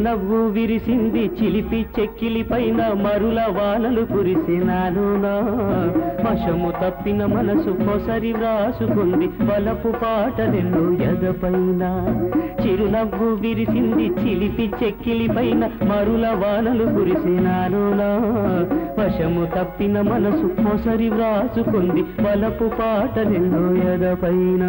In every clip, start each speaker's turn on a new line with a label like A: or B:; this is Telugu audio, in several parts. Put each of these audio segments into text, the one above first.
A: చిరునవ్వు విరిసింది చిలిపి చెక్కిలి పైన మరుల వానలు కురిసినానునా వశము తప్పిన మనసు పొసరి వ్రాసుకుంది వలపు పాటలెన్నో ఎదపైన చిరునవ్వు విరిసింది చిలిపి చెక్కిలి పైన మరుల వానలు కురిసినానునా వశము తప్పిన మనసు పొసరి వ్రాసుకుంది వలపు పాటలెన్నో ఎదపైన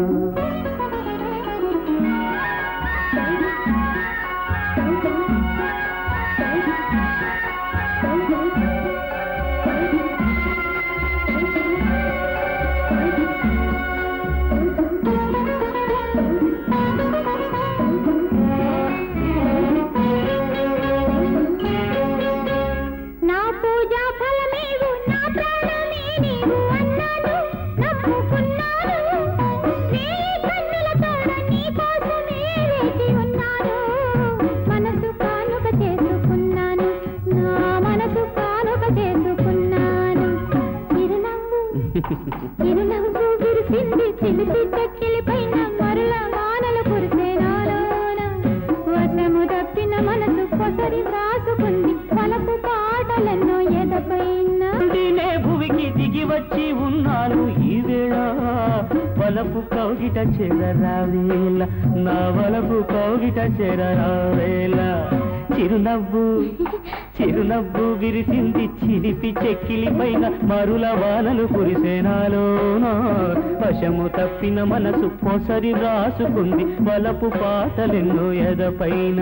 B: నా పూజా ఫలమేవు నా ప్రాణమే నీవు అన్నాను నమ్ముకున్నాను వేయి కన్నులతోడ నీ కోసమే వేచి ఉన్నాను మనసు కానుక చేసుకున్నాను నా మనసు కానుక చేసుకున్నాను చిరునవ్వు చిరునవ్వు విరిసింది చిలిపి చెక్కిలి పైన మరల వానలు కురిసే నాలోన వశము తప్పిన మనసు కొసరి వ్రాసుకుంది పలపు పాటలెన్నో ఎదపైన
A: నేనే భువికి దిగి వచ్చి ఉన్నాను ఈ వేళ వలపు కౌగిట చెరరావేళ నా వలపు కౌగిట చెరరావేళ చిరునవ్వు చిరునవ్వు విరిసింది చిలిపి చెక్కిలి పైన మరుల వానలు కురిసేనాలోన వశము తప్పిన మనసు పొసరి రాసుకుంది వలపు పాటలెన్నో ఎదపైన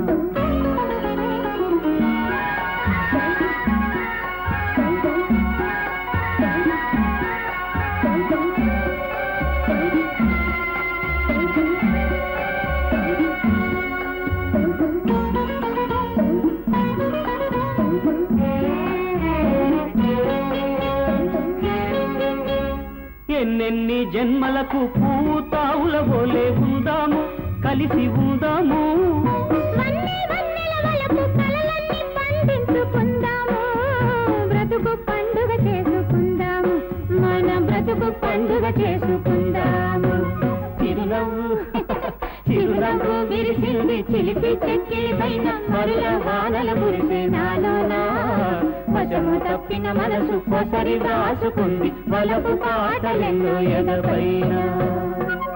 A: ఎన్నెన్ని జన్మలకు పూతావుల పోలే ఉందాము కలిసి ఉందాము
B: వన్నె వన్నెల వలపు కలలన్నీ పండించుకుందాము బ్రతుకు పండుగ చేసుకుందాము మన బ్రతుకు పండుగ చేసుకుందాము
A: చిరునవ్వు చిరునవ్వు విరిసింది చిలిపి చెక్కిలి పైన మరుల వానల మురిసే నాలోన వశము తప్పిన మనసు పొసరి రాసుకుంది వలపు పాటలెన్నో ఎదపైన